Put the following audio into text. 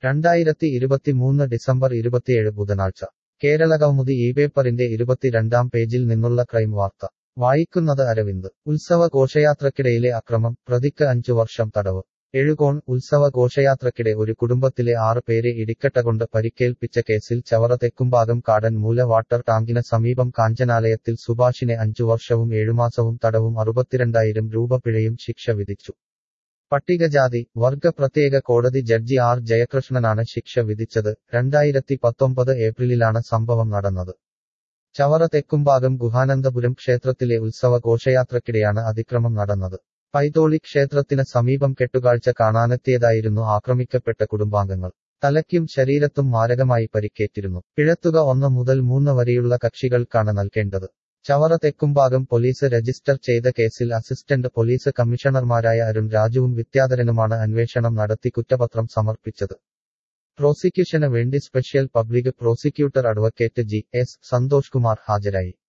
രണ്ടായിരത്തി ഇരുപത്തിമൂന്ന് ഡിസംബർ ഇരുപത്തിയേഴ് ബുധനാഴ്ച കേരളകൗമുദി ഈ പേപ്പറിന്റെ ഇരുപത്തിരണ്ടാം പേജിൽ നിന്നുള്ള ക്രൈം വാർത്ത വായിക്കുന്നത് അരവിന്ദ് ഉത്സവ ഘോഷയാത്രക്കിടയിലെ അക്രമം പ്രതിക്ക് അഞ്ചു വർഷം തടവ് എഴുകോൺ ഉത്സവ ഘോഷയാത്രക്കിടെ ഒരു കുടുംബത്തിലെ ആറ് പേരെ ഇടിക്കട്ടകൊണ്ട് പരിക്കേൽപ്പിച്ച കേസിൽ ചവറ തെക്കുംഭാഗം കാടൻ മൂല വാട്ടർ ടാങ്കിന് സമീപം കാഞ്ചനാലയത്തിൽ സുഭാഷിനെ അഞ്ചു വർഷവും ഏഴുമാസവും തടവും അറുപത്തിരണ്ടായിരം രൂപ പിഴയും ശിക്ഷ വിധിച്ചു പട്ടികജാതി വർഗ പ്രത്യേക കോടതി ജഡ്ജി ആർ ജയകൃഷ്ണനാണ് ശിക്ഷ വിധിച്ചത് രണ്ടായിരത്തി പത്തൊമ്പത് ഏപ്രിലിലാണ് സംഭവം നടന്നത് ചവറ തെക്കുംഭാഗം ഗുഹാനന്ദപുരം ക്ഷേത്രത്തിലെ ഉത്സവ ഘോഷയാത്രക്കിടെയാണ് അതിക്രമം നടന്നത് പൈതോളി ക്ഷേത്രത്തിന് സമീപം കെട്ടുകാഴ്ച കാണാനെത്തിയതായിരുന്നു ആക്രമിക്കപ്പെട്ട കുടുംബാംഗങ്ങൾ തലയ്ക്കും ശരീരത്തും മാരകമായി പരിക്കേറ്റിരുന്നു പിഴത്തുക ഒന്ന് മുതൽ മൂന്ന് വരെയുള്ള കക്ഷികൾക്കാണ് നൽകേണ്ടത് ചവറ തെക്കുംഭാഗം പോലീസ് രജിസ്റ്റർ ചെയ്ത കേസിൽ അസിസ്റ്റന്റ് പോലീസ് കമ്മീഷണർമാരായ അരുൺ രാജുവും വിദ്യാധരനുമാണ് അന്വേഷണം നടത്തി കുറ്റപത്രം സമർപ്പിച്ചത് പ്രോസിക്യൂഷന് വേണ്ടി special public prosecutor advocate G S Santhosh Kumar ഹാജരായി